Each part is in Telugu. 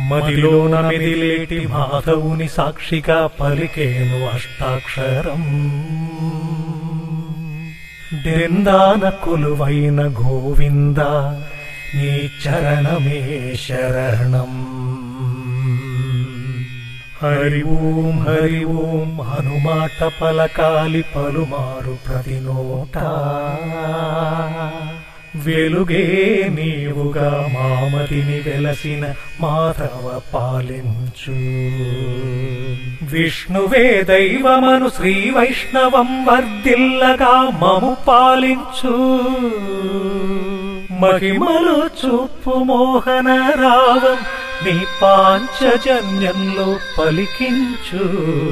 మదిలోన మెదిలేటి మాధవుని సాక్షిగా పలికేను అష్టాక్షరం దెందాన కొలువైన గోవింద నీ చరణమే శరణం హరి ఓం హరి ఓం హనుమాట పలకాలి పలుమారు ప్రతి నోట వెలుగే నీవుగా మామతిని వెలసిన మాధవ పాలించు విష్ణువే దైవమను శ్రీ వైష్ణవం వర్ధిల్లగా మము పాలించు మహిమలు చూపు మోహన రావం నీ పాంచజన్యంలో పలికించు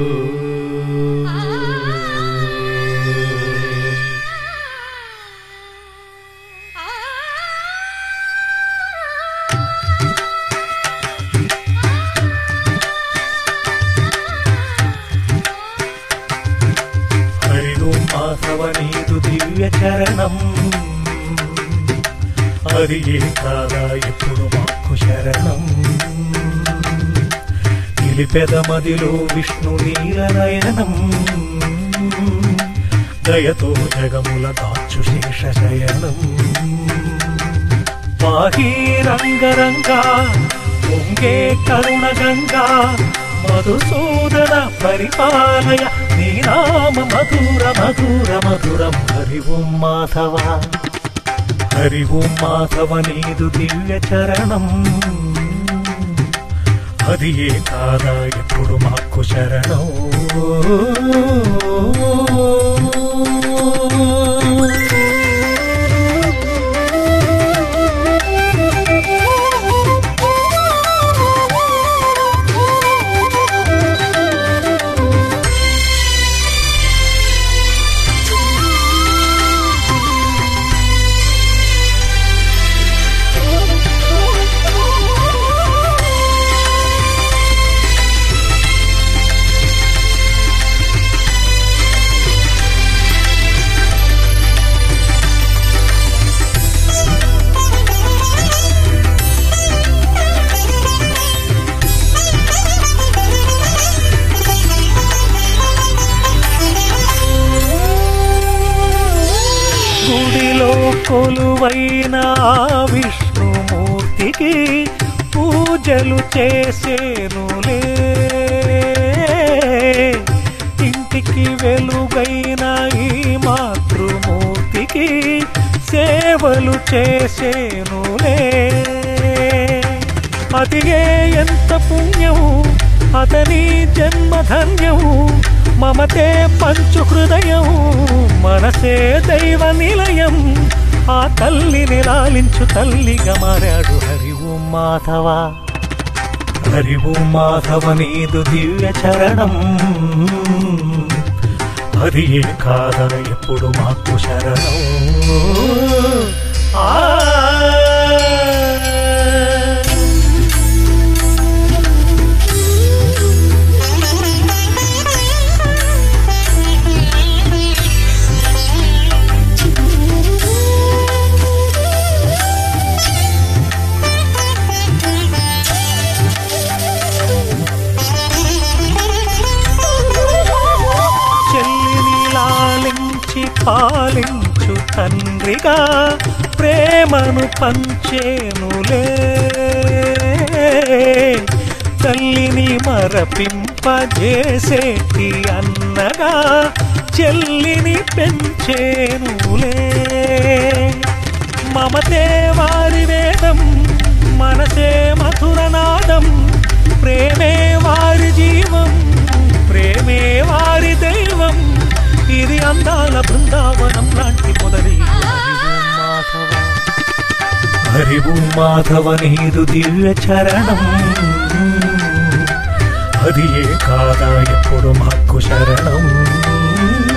హరిదో మాధవ నీదు దివ్య చరణం అది ఏ కాదా ఎప్పుడు మాకు శరణం నిలిపెదమదిలో విష్ణు నీలనయనం దయతో జగముల దాచు శేష శయనం పాహీ రంగరంగా పొంగే కరుణ గంగా మధుసూదన పరిపాలయ నీ నామ మధుర మధుర మధురం హరి ఓం మాధవ హరి ఓం మాధవ నీదు దివ్య చరణం అది ఏ కాదా ఎప్పుడు మాకు శరణం గుడిలో కొలువైన ఆ విష్ణుమూర్తికి పూజలు చేసేనులే ఇంటికి వెలుగైన ఈ మాతృమూర్తికి సేవలు చేసేనులే అదిగే ఎంత పుణ్యం అతని జన్మధన్యం మమతే పంచు హృదయం మనసే దైవ నిలయం ఆ తల్లిని లాలించు తల్లిగా మారాడు హరి ఓం మాధవ హరి ఓం మాధవ నీదు దివ్య చరణం అది ఏ కాదా ఎప్పుడు మాకు శరణం ఆ చెల్లిని లాలించి పాలించు తండ్రిగా ప్రేమను పంచేనులే తల్లిని మరపింపజేసేటి అన్నగా చెల్లిని పెంచేనులే మమతే వారి వేదం మనసే మధురనాదం ప్రేమే వారి జీవం ప్రేమే వారి దైవం ఇది అందాల బృందావనం లాంటి మొదలి మాధవ హరి ఓం మాధవ నీదు దివ్య చరణం అది ఏ కాదా ఎప్పుడు మాకు శరణం